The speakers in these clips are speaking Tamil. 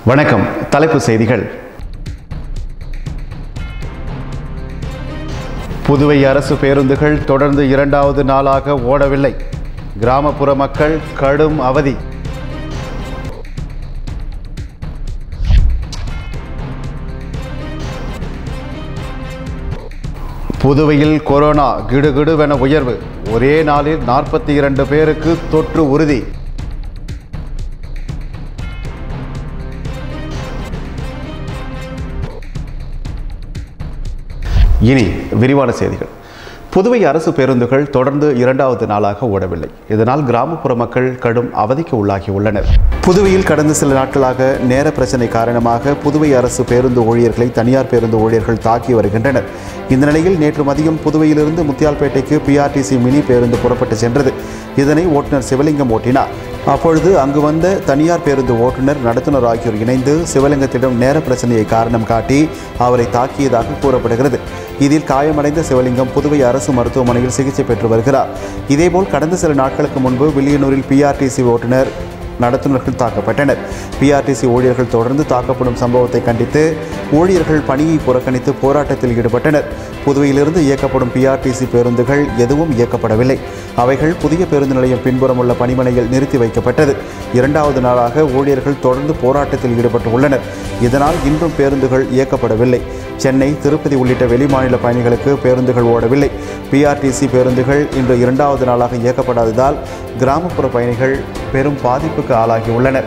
வணக்கம் தலைப்புச் செய்திகள் புதுவை அரசு பேருந்துகள் தொடர்ந்து இரண்டாவது நாளாக ஓடவில்லை கிராமப்புற மக்கள் கடும் அவதி புதுவையில் கொரோனா கிடுகிடுவென உயர்வு ஒரே நாளில் நாற்பத்தி இரண்டு பேருக்கு தொற்று உறுதி இனி விரிவான செய்திகள் புதுவை அரசு பேருந்துகள் தொடர்ந்து இரண்டாவது நாளாக ஓடவில்லை இதனால் கிராமப்புற மக்கள் கடும் அவதிக்கு உள்ளாகியுள்ளனர் புதுவையில் கடந்த சில நாட்களாக நேர பிரச்சனை காரணமாக புதுவை அரசு பேருந்து ஊழியர்களை தனியார் பேருந்து ஊழியர்கள் தாக்கி வருகின்றனர் இந்த நிலையில் நேற்று மதியம் புதுவையிலிருந்து முத்தியால்பேட்டைக்கு பிஆர்டிசி மினி பேருந்து புறப்பட்டு சென்றது இதனை ஓட்டுநர் சிவலிங்கம் ஓட்டினார் அப்பொழுது அங்கு வந்த தனியார் பேருந்து ஓட்டுநர் நடத்துனர் ஆகியோர் இணைந்து சிவலிங்கத்திடம் நேர பிரச்சனையை காரணம் காட்டி அவரை தாக்கியதாக கூறப்படுகிறது இதில் காயமடைந்த சிவலிங்கம் புதுவை அரசு மருத்துவமனையில் சிகிச்சை பெற்று வருகிறார் இதேபோல் கடந்த சில நாட்களுக்கு முன்பு வில்லியனூரில் பிஆர்டிசி ஓட்டுநர் நடத்துனர்கள் தாக்கப்பட்டனர் பிஆர்டிசி ஊழியர்கள் தொடர்ந்து தாக்கப்படும் சம்பவத்தை கண்டித்து ஊழியர்கள் பணியை புறக்கணித்து போராட்டத்தில் ஈடுபட்டனர் புதுவையிலிருந்து இயக்கப்படும் பிஆர்டிசி பேருந்துகள் எதுவும் இயக்கப்படவில்லை அவைகள் புதிய பேருந்து நிலையம் பின்புறம் உள்ள பணிமனையில் நிறுத்தி வைக்கப்பட்டது இரண்டாவது நாளாக ஊழியர்கள் தொடர்ந்து போராட்டத்தில் ஈடுபட்டு உள்ளனர் இதனால் இன்றும் பேருந்துகள் இயக்கப்படவில்லை சென்னை திருப்பதி உள்ளிட்ட வெளிமாநில பயணிகளுக்கு பேருந்துகள் ஓடவில்லை பிஆர்டிசி பேருந்துகள் இன்று இரண்டாவது நாளாக இயக்கப்படாததால் கிராமப்புற பயணிகள் பெரும் பாதிப்புக்கு ஆளாகியுள்ளனர்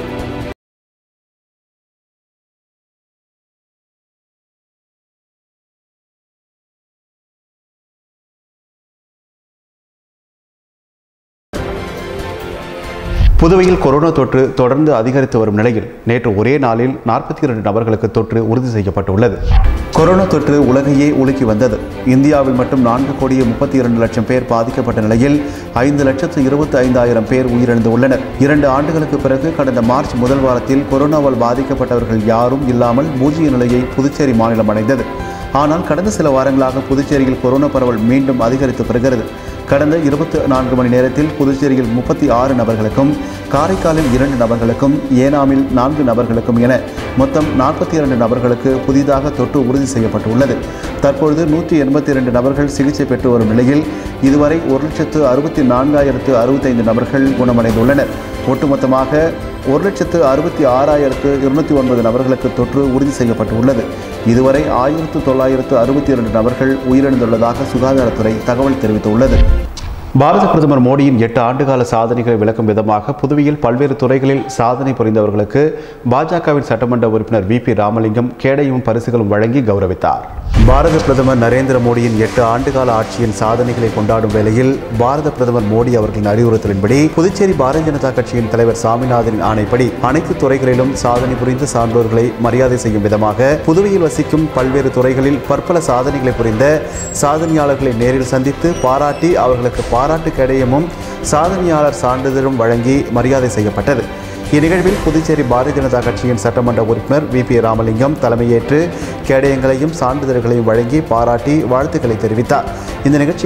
புதுவையில் கொரோனா தொற்று தொடர்ந்து அதிகரித்து வரும் நிலையில் நேற்று ஒரே நாளில் நாற்பத்தி இரண்டு நபர்களுக்கு தொற்று உறுதி செய்யப்பட்டுள்ளது கொரோனா தொற்று உலகையே உலுக்கி வந்தது இந்தியாவில் மட்டும் நான்கு கோடியே முப்பத்தி இரண்டு லட்சம் பேர் பாதிக்கப்பட்ட நிலையில் ஐந்து லட்சத்து இருபத்தி ஐந்தாயிரம் பேர் உயிரிழந்து உள்ளனர் இரண்டு ஆண்டுகளுக்கு பிறகு கடந்த மார்ச் முதல் வாரத்தில் கொரோனாவால் பாதிக்கப்பட்டவர்கள் யாரும் இல்லாமல் பூஜ்ய நிலையை புதுச்சேரி மாநிலம் அடைந்தது ஆனால் கடந்த சில வாரங்களாக புதுச்சேரியில் கொரோனா பரவல் மீண்டும் அதிகரித்து வருகிறது கடந்த இருபத்தி நான்கு மணி நேரத்தில் புதுச்சேரியில் முப்பத்தி ஆறு நபர்களுக்கும் காரைக்காலில் இரண்டு நபர்களுக்கும் ஏனாமில் நான்கு நபர்களுக்கும் என மொத்தம் நாற்பத்தி இரண்டு நபர்களுக்கு புதிதாக தொற்று உறுதி செய்யப்பட்டுள்ளது தற்பொழுது நூற்றி எண்பத்தி இரண்டு நபர்கள் சிகிச்சை பெற்று வரும் நிலையில் இதுவரை ஒரு லட்சத்து அறுபத்தி நான்காயிரத்து அறுபத்தைந்து நபர்கள் குணமடைந்துள்ளனர் ஒட்டுமொத்தமாக ஒரு லட்சத்து அறுபத்தி ஆறாயிரத்து இருநூத்தி ஒன்பது நபர்களுக்கு தொற்று உறுதி செய்யப்பட்டுள்ளது இதுவரை ஆயிரத்து தொள்ளாயிரத்து அறுபத்தி இரண்டு நபர்கள் உயிரிழந்துள்ளதாக சுகாதாரத்துறை தகவல் தெரிவித்துள்ளது பாரத பிரதமர் மோடியின் எட்டு ஆண்டுகால சாதனைகளை விளக்கும் விதமாக புதுவையில் பல்வேறு துறைகளில் சாதனை புரிந்தவர்களுக்கு பாஜகவின் சட்டமன்ற உறுப்பினர் வி பி ராமலிங்கம் கேடையும் பரிசுகளும் வழங்கி கௌரவித்தார் பாரத பிரதமர் நரேந்திர மோடியின் எட்டு ஆண்டுகால ஆட்சியின் சாதனைகளை கொண்டாடும் வேளையில் பாரத பிரதமர் மோடி அவர்களின் அறிவுறுத்தலின்படி புதுச்சேரி பாரதிய ஜனதா கட்சியின் தலைவர் சாமிநாதனின் ஆணைப்படி அனைத்து துறைகளிலும் சாதனை புரிந்த சான்றோர்களை மரியாதை செய்யும் விதமாக புதுவையில் வசிக்கும் பல்வேறு துறைகளில் பற்பல சாதனைகளை புரிந்த சாதனையாளர்களை நேரில் சந்தித்து பாராட்டி அவர்களுக்கு பாராட்டு கடையமும் சாதனையாளர் சான்றிதழும் வழங்கி மரியாதை செய்யப்பட்டது இந்நிகழ்வில் புதுச்சேரி பாரதிய ஜனதா கட்சியின் சட்டமன்ற உறுப்பினர் வி பி ராமலிங்கம் தலைமையேற்று கேடயங்களையும் சான்றிதழ்களையும் வழங்கி பாராட்டி வாழ்த்துக்களை தெரிவித்தார் இந்த நிகழ்ச்சி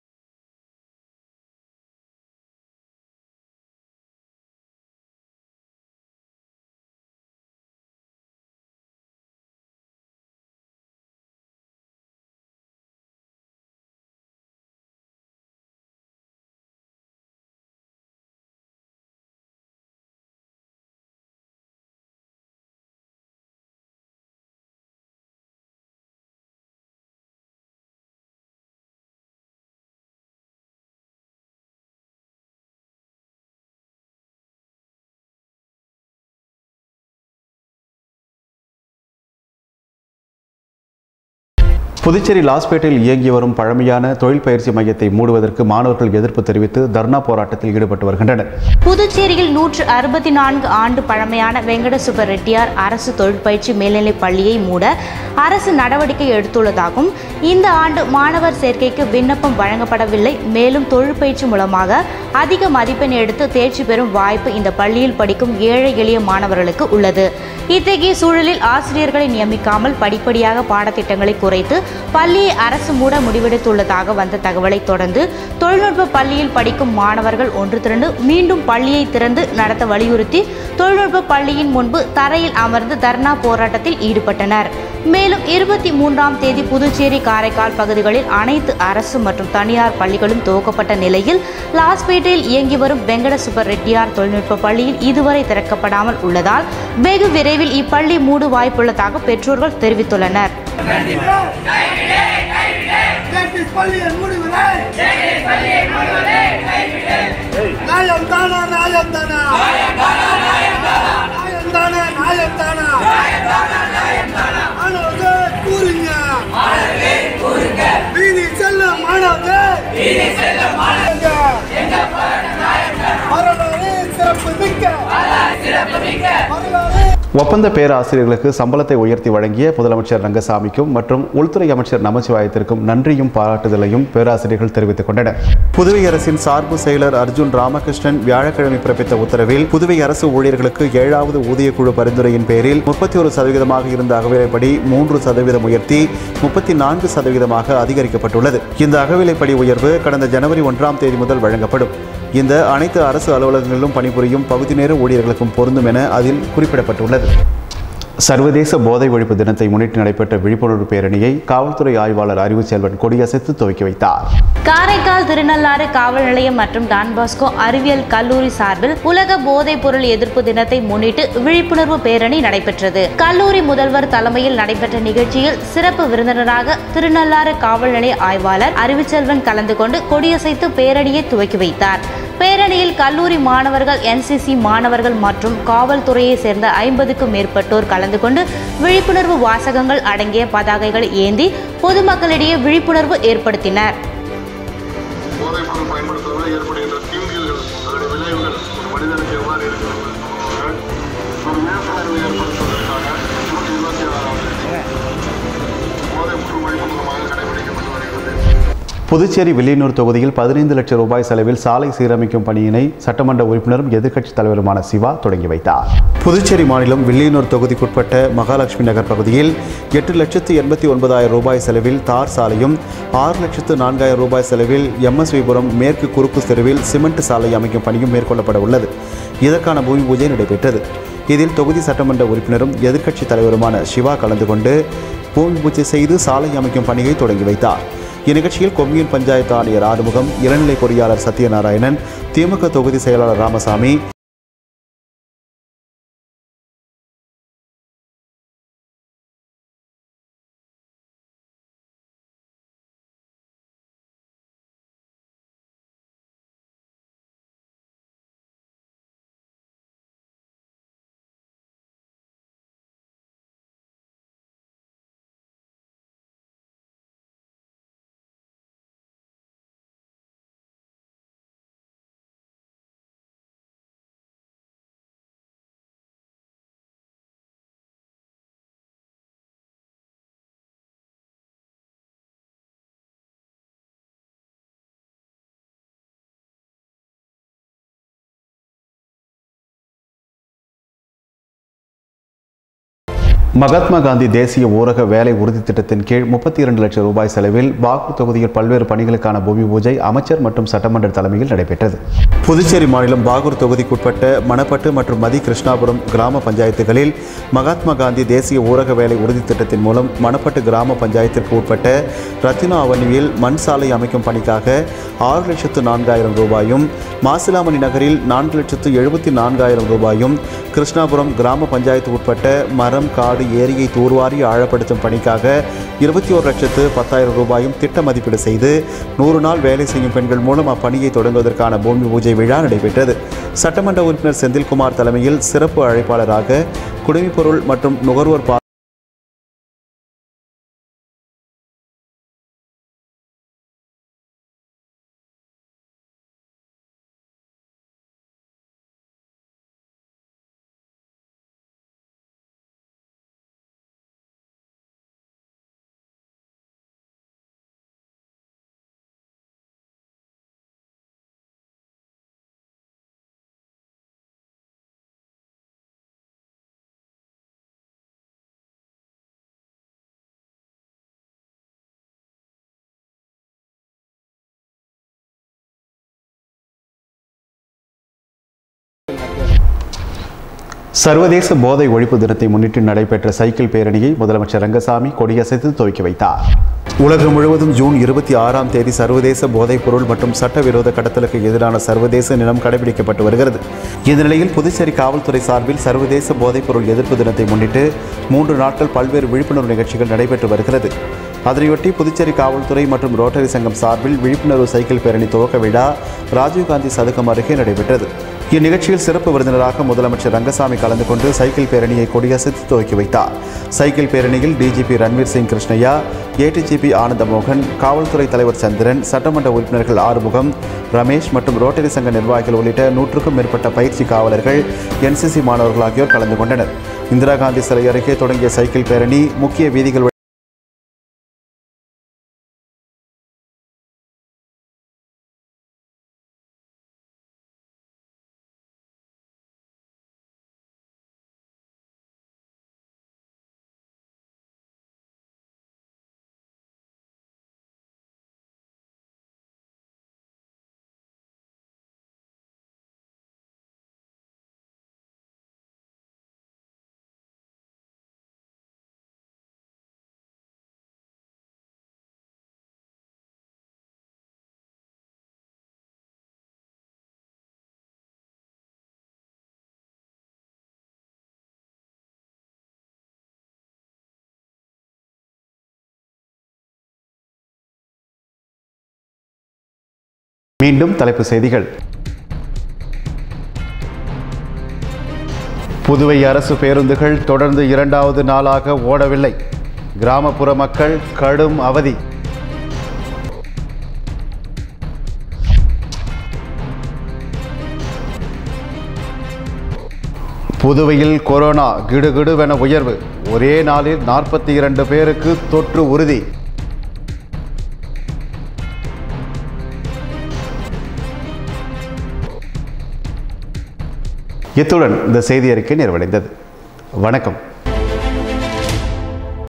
புதுச்சேரி லாஸ்பேட்டையில் இயங்கி வரும் பழமையான தொழில் பயிற்சி மையத்தை மூடுவதற்கு மாணவர்கள் எதிர்ப்பு தெரிவித்து தர்ணா போராட்டத்தில் ஈடுபட்டு வருகின்றனர் புதுச்சேரியில் நூற்று அறுபத்தி நான்கு ஆண்டு பழமையான வெங்கட சுப்ப ரெட்டியார் அரசு தொழிற்பயிற்சி மேல்நிலைப் பள்ளியை மூட அரசு நடவடிக்கை எடுத்துள்ளதாகவும் இந்த ஆண்டு மாணவர் சேர்க்கைக்கு விண்ணப்பம் வழங்கப்படவில்லை மேலும் தொழிற்பயிற்சி மூலமாக அதிக மதிப்பெண் எடுத்து தேர்ச்சி பெறும் வாய்ப்பு இந்த பள்ளியில் படிக்கும் ஏழை எளிய மாணவர்களுக்கு உள்ளது இத்தகைய சூழலில் ஆசிரியர்களை நியமிக்காமல் படிப்படியாக பாடத்திட்டங்களை குறைத்து பள்ளியை அரசு மூட முடிவெடுத்துள்ளதாக வந்த தகவலை தொடர்ந்து தொழில்நுட்ப பள்ளியில் படிக்கும் மாணவர்கள் ஒன்று திரண்டு மீண்டும் பள்ளியை திறந்து நடத்த வலியுறுத்தி தொழில்நுட்ப பள்ளியின் முன்பு தரையில் அமர்ந்து தர்ணா போராட்டத்தில் ஈடுபட்டனர் மேலும் இருபத்தி மூன்றாம் தேதி புதுச்சேரி காரைக்கால் பகுதிகளில் அனைத்து அரசு மற்றும் தனியார் பள்ளிகளும் துவக்கப்பட்ட நிலையில் லாஸ்பேட்டையில் இயங்கி வரும் வெங்கட சுப்பர் ரெட்டியார் தொழில்நுட்ப பள்ளியில் இதுவரை திறக்கப்படாமல் உள்ளதால் வெகு விரைவில் இப்பள்ளி மூடு வாய்ப்புள்ளதாக பெற்றோர்கள் தெரிவித்துள்ளனர் ஜெகதீஷ் பள்ளியை மூடுவதே நியாயம் தானா நியாயம் தானா நியாயம் தானா நியாயம் தானா மாணவர்கள் கூறுங்க வீதி செல்ல மாணவர்கள் வரலாறு சிறப்பு மிக்க வரலாறு ஒப்பந்த பேராசிரியர்களுக்கு சம்பளத்தை உயர்த்தி வழங்கிய முதலமைச்சர் ரங்கசாமிக்கும் மற்றும் உள்துறை அமைச்சர் நமச்சிவாயத்திற்கும் நன்றியும் பாராட்டுதலையும் பேராசிரியர்கள் தெரிவித்துக் கொண்டனர் புதுவை அரசின் சார்பு செயலர் அர்ஜுன் ராமகிருஷ்ணன் வியாழக்கிழமை பிறப்பித்த உத்தரவில் புதுவை அரசு ஊழியர்களுக்கு ஏழாவது ஊதியக்குழு பரிந்துரையின் பேரில் முப்பத்தி ஒரு சதவீதமாக இருந்த அகவிலைப்படி மூன்று சதவீதம் உயர்த்தி முப்பத்தி நான்கு சதவீதமாக அதிகரிக்கப்பட்டுள்ளது இந்த அகவிலைப்படி உயர்வு கடந்த ஜனவரி ஒன்றாம் தேதி முதல் வழங்கப்படும் இந்த அனைத்து அரசு அலுவலகங்களிலும் பணிபுரியும் பகுதி நேர ஊழியர்களுக்கும் பொருந்தும் என அதில் குறிப்பிடப்பட்டுள்ளது சர்வதேச போதை ஒழிப்பு தினத்தை முன்னிட்டு நடைபெற்ற விழிப்புணர்வு பேரணியை காவல்துறை ஆய்வாளர் அறிவுச்செல்வன் கொடியசைத்து துவக்கி வைத்தார் காரைக்கால் திருநள்ளாறு காவல் நிலையம் மற்றும் டான் பாஸ்கோ அறிவியல் கல்லூரி சார்பில் உலக போதைப் பொருள் எதிர்ப்பு தினத்தை முன்னிட்டு விழிப்புணர்வு பேரணி நடைபெற்றது கல்லூரி முதல்வர் தலைமையில் நடைபெற்ற நிகழ்ச்சியில் சிறப்பு விருந்தினராக திருநள்ளாறு காவல் நிலைய ஆய்வாளர் அறிவுச்செல்வன் கலந்து கொண்டு கொடியசைத்து பேரணியை துவக்கி வைத்தார் பேரணியில் கல்லூரி மாணவர்கள் என்சிசி மாணவர்கள் மற்றும் காவல்துறையை சேர்ந்த ஐம்பதுக்கும் மேற்பட்டோர் கலந்து கொண்டு விழிப்புணர்வு வாசகங்கள் அடங்கிய பதாகைகளை ஏந்தி பொதுமக்களிடையே விழிப்புணர்வு ஏற்படுத்தினர் போதைப்பொருள் பயன்படுத்துவதால் ஏற்படுகின்ற தீங்குகள் அதனுடைய விளைவுகள் ஒரு மனிதனுக்கு எவ்வாறு இருக்கிறது என்பதற்காக ஒரு விழிப்புணர்வை ஏற்படுத்துவதற்காக ஜூன் இருபத்தி ஆறாம் தேதி போதைப்பொருள் ஒழிப்பு தினமாக கடைபிடிக்கப்பட்டு வருகிறது புதுச்சேரி வில்லியனூர் தொகுதியில் பதினைந்து லட்சம் ரூபாய் செலவில் சாலை சீரமைக்கும் பணியினை சட்டமன்ற உறுப்பினரும் எதிர்க்கட்சித் தலைவருமான சிவா தொடங்கி வைத்தார் புதுச்சேரி மாநிலம் வில்லியனூர் தொகுதிக்குட்பட்ட மகாலட்சுமி நகர் பகுதியில் எட்டு லட்சத்து எண்பத்தி ஒன்பதாயிரம் ரூபாய் செலவில் தார் சாலையும் ஆறு லட்சத்து நான்காயிரம் ரூபாய் செலவில் எம்எஸ்விபுரம் மேற்கு குறுக்கு தெருவில் சிமெண்ட் சாலை அமைக்கும் பணியும் மேற்கொள்ளப்பட உள்ளது இதற்கான பூமி பூஜை நடைபெற்றது இதில் தொகுதி சட்டமன்ற உறுப்பினரும் எதிர்க்கட்சித் தலைவருமான சிவா கலந்து கொண்டு பூமி பூஜை செய்து சாலை அமைக்கும் பணியை தொடங்கி வைத்தார் இந்நிகழ்ச்சியில் கொம்யூன் பஞ்சாயத்து ஆணையர் ஆறுமுகம் இளநிலை பொறியாளர் சத்யநாராயணன் திமுக தொகுதி செயலாளர் ராமசாமி மகாத்மா காந்தி தேசிய ஊரக வேலை உறுதி திட்டத்தின் கீழ் முப்பத்தி இரண்டு லட்சம் ரூபாய் செலவில் பாகூர் தொகுதியில் பல்வேறு பணிகளுக்கான பூமி பூஜை அமைச்சர் மற்றும் சட்டமன்ற தலைமையில் நடைபெற்றது புதுச்சேரி மாநிலம் பாகூர் தொகுதிக்குட்பட்ட மணப்பட்டு மற்றும் மதி கிருஷ்ணாபுரம் கிராம பஞ்சாயத்துகளில் மகாத்மா காந்தி தேசிய ஊரக வேலை உறுதி திட்டத்தின் மூலம் மணப்பட்டு கிராம பஞ்சாயத்திற்கு உட்பட்ட ரத்தினா அவனியில் மண் சாலை அமைக்கும் பணிக்காக ஆறு லட்சத்து நான்காயிரம் ரூபாயும் மாசிலாமணி நகரில் நான்கு லட்சத்து எழுபத்தி நான்காயிரம் ரூபாயும் கிருஷ்ணாபுரம் கிராம பஞ்சாயத்து உட்பட்ட மரம் காடு ஏரியை தூர்வாரி ஆழப்படுத்தும் பணிக்காக இருபத்தி ஒரு லட்சத்து பத்தாயிரம் ரூபாயும் திட்ட மதிப்பீடு செய்து நூறு நாள் வேலை செய்யும் பெண்கள் மூலம் அப்பணியை தொடங்குவதற்கான பூமி பூஜை விழா நடைபெற்றது சட்டமன்ற உறுப்பினர் செந்தில்குமார் தலைமையில் சிறப்பு அழைப்பாளராக குடிமைப்பொருள் மற்றும் நுகர்வோர் பா சர்வதேச போதை ஒழிப்பு தினத்தை முன்னிட்டு நடைபெற்ற சைக்கிள் பேரணியை முதலமைச்சர் ரங்கசாமி கொடியசைத்து துவக்கி வைத்தார் உலகம் முழுவதும் ஜூன் இருபத்தி ஆறாம் தேதி சர்வதேச போதைப் பொருள் மற்றும் சட்டவிரோத கடத்தலுக்கு எதிரான சர்வதேச தினம் கடைபிடிக்கப்பட்டு வருகிறது இந்த நிலையில் புதுச்சேரி காவல்துறை சார்பில் சர்வதேச போதைப் பொருள் எதிர்ப்பு தினத்தை முன்னிட்டு மூன்று நாட்கள் பல்வேறு விழிப்புணர்வு நிகழ்ச்சிகள் நடைபெற்று வருகிறது அதனையொட்டி புதுச்சேரி காவல்துறை மற்றும் ரோட்டரி சங்கம் சார்பில் விழிப்புணர்வு சைக்கிள் பேரணி துவக்க விழா ராஜீவ்காந்தி சதுக்கம் அருகே நடைபெற்றது இந்நிகழ்ச்சியில் சிறப்பு விருந்தினராக முதலமைச்சர் ரங்கசாமி கலந்து கொண்டு சைக்கிள் பேரணியை கொடியசைத்து துவக்கி வைத்தார் சைக்கிள் பேரணியில் டிஜிபி ரன்வீர் சிங் கிருஷ்ணய்யா ஏடிஜிபி ஆனந்தமோகன் காவல்துறை தலைவர் சந்திரன் சட்டமன்ற உறுப்பினர்கள் ஆறுமுகம் ரமேஷ் மற்றும் ரோட்டரி சங்க நிர்வாகிகள் உள்ளிட்ட நூற்றுக்கும் மேற்பட்ட பயிற்சி காவலர்கள் என்சிசி மாணவர்கள் ஆகியோர் கலந்து கொண்டனர் இந்திரா காந்தி சிலை அருகே தொடங்கிய சைக்கிள் பேரணி முக்கிய வீதிகள் மீண்டும் தலைப்புச் செய்திகள் புதுவை அரசு பேருந்துகள் தொடர்ந்து இரண்டாவது நாளாக ஓடவில்லை கிராமப்புற மக்கள் கடும் அவதி புதுவையில் கொரோனா கிடுகிடுவென உயர்வு ஒரே நாளில் நாற்பத்தி இரண்டு பேருக்கு தொற்று உறுதி இத்துடன் இந்த செய்தி அறிக்கை நிறைவடைந்தது வணக்கம்